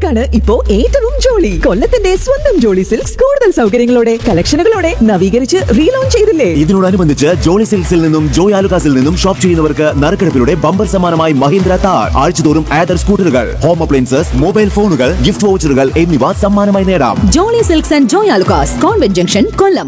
സിൽക്സിലാണ് ഇപ്പോ ഏറ്റവും ജോളി കൊല്ലത്തിന്റെ സ്വന്തം ജോളി സിൽക്സ് കൂടുതൽ സൗകര്യങ്ങളോടെ കളക്ഷനുകളോടെ നവീകരിച്ച് റീലോഞ്ച് ചെയ്തില്ലേ ഇതിനോടനുബന്ധിച്ച് ജോളി സിൽക്സിൽ നിന്നും ജോയ് ആലുകാസിൽ നിന്നും ഷോപ്പ് ചെയ്യുന്നവർക്ക് നറുക്കെടുപ്പിലൂടെ ബമ്പർ സമ്മാനമായി മഹീന്ദ്ര താർ ആഴ്ചതോറും ആദർ സ്കൂട്ടറുകൾ ഹോം അപ്ലയൻസസ് മൊബൈൽ ഫോണുകൾ ഗിഫ്റ്റ് വൗച്ചറുകൾ എന്നിവ സമ്മാനമായി നേടാം Jolly Silks and Joy Alukkas convent junction Kollam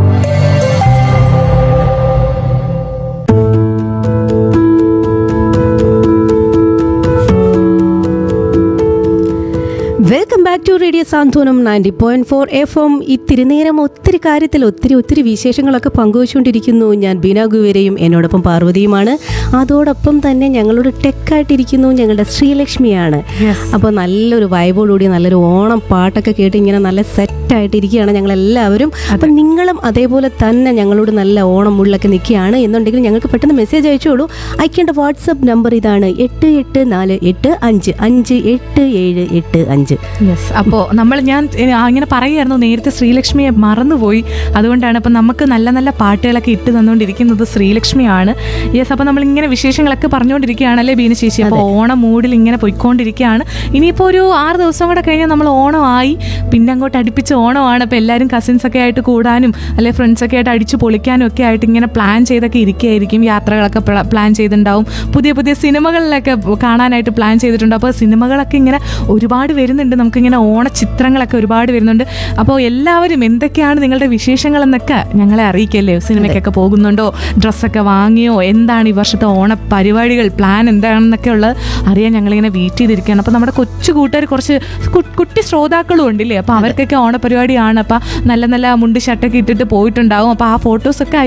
welcome back to radio Santhwanam ninety point four F M ഇത്തിരി നേരം ഒത്തിരി കാര്യത്തിൽ ഒത്തിരി ഒത്തിരി വിശേഷങ്ങളൊക്കെ പങ്കുവച്ചുകൊണ്ടിരിക്കുന്നു ഞാൻ ബീന ഗുവേരയും എന്നോടൊപ്പം പാർവതിയുമാണ് അതോടൊപ്പം തന്നെ ഞങ്ങളോട് ടെക്കായിട്ടിരിക്കുന്നു ഞങ്ങളുടെ ശ്രീലക്ഷ്മിയാണ് അപ്പോൾ നല്ലൊരു വൈബോടുകൂടി നല്ലൊരു ഓണം പാട്ടൊക്കെ കേട്ട് ഇങ്ങനെ നല്ല സെറ്റായിട്ടിരിക്കുകയാണ് ഞങ്ങളെല്ലാവരും അപ്പം നിങ്ങളും അതേപോലെ തന്നെ ഞങ്ങളോട് നല്ല ഓണം മുള്ളൊക്കെ നിൽക്കുകയാണ് എന്നുണ്ടെങ്കിൽ ഞങ്ങൾക്ക് പെട്ടെന്ന് മെസ്സേജ് അയച്ചോളൂ അയക്കേണ്ട വാട്സപ്പ് നമ്പർ ഇതാണ് എട്ട് എട്ട് നാല് എട്ട് അഞ്ച് അഞ്ച് എട്ട് ഏഴ് എട്ട് അഞ്ച് യെസ് അപ്പോൾ നമ്മൾ ഞാൻ ഏ, ആ, ഇങ്ങനെ പറയുമായിരുന്നു നേരത്തെ ശ്രീലക്ഷ്മിയെ മറന്നുപോയി അതുകൊണ്ടാണ് അപ്പം നമുക്ക് നല്ല നല്ല പാട്ടുകളൊക്കെ ഇട്ട് തന്നുകൊണ്ടിരിക്കുന്നത് ശ്രീലക്ഷ്മിയാണ് യെസ് അപ്പോൾ നമ്മളിങ്ങനെ വിശേഷങ്ങളൊക്കെ പറഞ്ഞുകൊണ്ടിരിക്കുകയാണല്ലേ ബീന ചേച്ചി അപ്പോൾ ഓണം മൂഡിൽ ഇങ്ങനെ പോയിക്കൊണ്ടിരിക്കുകയാണ് ഇനിയിപ്പോൾ ഒരു ആറ് ദിവസം കൂടെ കഴിഞ്ഞാൽ നമ്മൾ ഓണമായി പിന്നെ അങ്ങോട്ട് അടുപ്പിച്ച് ഓണമാണ് അപ്പോൾ എല്ലാവരും കസിൻസ് ഒക്കെ ആയിട്ട് കൂടാനും അല്ലെ ഫ്രണ്ട്സ് ഒക്കെ ആയിട്ട് അടിച്ചു പൊളിക്കാനും ഒക്കെ ആയിട്ട് ഇങ്ങനെ പ്ലാൻ ചെയ്തൊക്കെ ഇരിക്കുകയായിരിക്കും യാത്രകളൊക്കെ പ്ല- പ്ലാൻ ചെയ്തിട്ടുണ്ടാവും പുതിയ പുതിയ സിനിമകളിലൊക്കെ കാണാനായിട്ട് പ്ലാൻ ചെയ്തിട്ടുണ്ട് അപ്പോൾ സിനിമകളൊക്കെ ഇങ്ങനെ ഒരുപാട് വരുന്നുണ്ട് നമുക്കിങ്ങനെ ഓണച്ചിത്രങ്ങളൊക്കെ ഒരുപാട് വരുന്നുണ്ട് അപ്പോൾ എല്ലാവരും എന്തൊക്കെയാണ് നിങ്ങളുടെ വിശേഷങ്ങൾ എന്നൊക്കെ ഞങ്ങളെ അറിയിക്കല്ലേ സിനിമയ്ക്കൊക്കെ പോകുന്നുണ്ടോ ഡ്രസ്സൊക്കെ വാങ്ങിയോ എന്താണ് ഈ വർഷത്തെ ഓണ പരിപാടികൾ പ്ലാൻ എന്താണെന്നൊക്കെ ഉള്ളത് അറിയാൻ ഞങ്ങളിങ്ങനെ വെയിറ്റ് ചെയ്തിരിക്കുകയാണ് അപ്പോൾ നമ്മുടെ കൊച്ചു കൂട്ടുകാർ കുറച്ച് കു- കുട്ടി ശ്രോതാക്കളും ഉണ്ടല്ലേ അപ്പോൾ അവർക്കൊക്കെ ഓണപരിപാടിയാണ് അപ്പോൾ നല്ല നല്ല മുണ്ട് ഷർട്ടൊക്കെ ഇട്ടിട്ട് പോയിട്ടുണ്ടാവും അപ്പോൾ ആ ഫോട്ടോസൊക്കെ